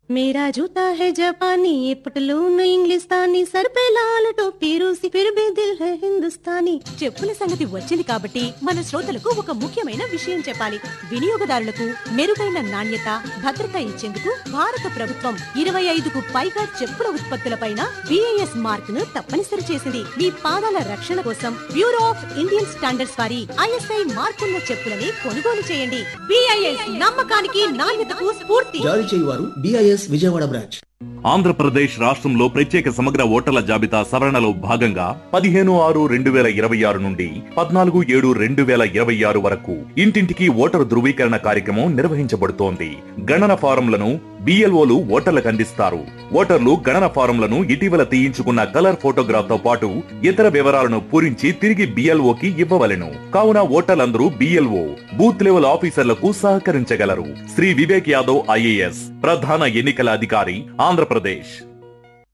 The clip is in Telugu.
मेरा जूता है जापानी ये पटलून इंग्लिस्तानी सर पे लाल टोपी रूसी फिर भी दिल है हिंदुस्तानी చెప్పుల సంగతి వచ్చింది కాబట్టి మన శ్రోతలకు ఒక ముఖ్యమైన విషయం చెప్పాలి వినియోగదారులకు మెరుగైన నాణ్యత భద్రత ఇచ్చేందుకు భారత ప్రభుత్వం ఇరవై ఐదుకు పైగా చెప్పుల ఉత్పత్తులపైన బిఐఎస్ మార్క్ ను తప్పనిసరి చేసింది మీ పాదాల రక్షణ కోసం బ్యూరో ఆఫ్ ఇండియన్ స్టాండర్డ్స్ వారి ఐఎస్ఐ మార్కున్న చెప్పులని కొనుగోలు చేయండి బిఐఎస్ నమ్మకానికి నాణ్యతకు స్ఫూర్తి జారీ చేయువారు బిఐఎస్ విజయవాడ బ్రాంచ్ ఆంధ్రప్రదేశ్ రాష్ట్రంలో ప్రత్యేక సమగ్ర ఓటర్ల జాబితా సవరణలో భాగంగా పదిహేను ఆరు రెండు వేల ఇరవై ఆరు నుండి పద్నాలుగు ఏడు రెండు వేల ఇరవై ఆరు వరకు ఇంటింటికి ఓటరు ధృవీకరణ కార్యక్రమం నిర్వహించబడుతోంది గణన ఫారంలను బిఎల్ఓలు ఓటర్లకు అందిస్తారు ఓటర్లు గణన ఫారంలను ఇటీవల తీయించుకున్న కలర్ ఫోటోగ్రాఫ్ తో పాటు ఇతర వివరాలను పూరించి తిరిగి బిఎల్ఓకి ఇవ్వవలెను కావున ఓటర్లందరూ బిఎల్ఓ బూత్ లెవెల్ ఆఫీసర్లకు సహకరించగలరు శ్రీ వివేక్ యాదవ్ ఐఏఎస్ ప్రధాన ఎన్నికల అధికారి ఆంధ్రప్రదేశ్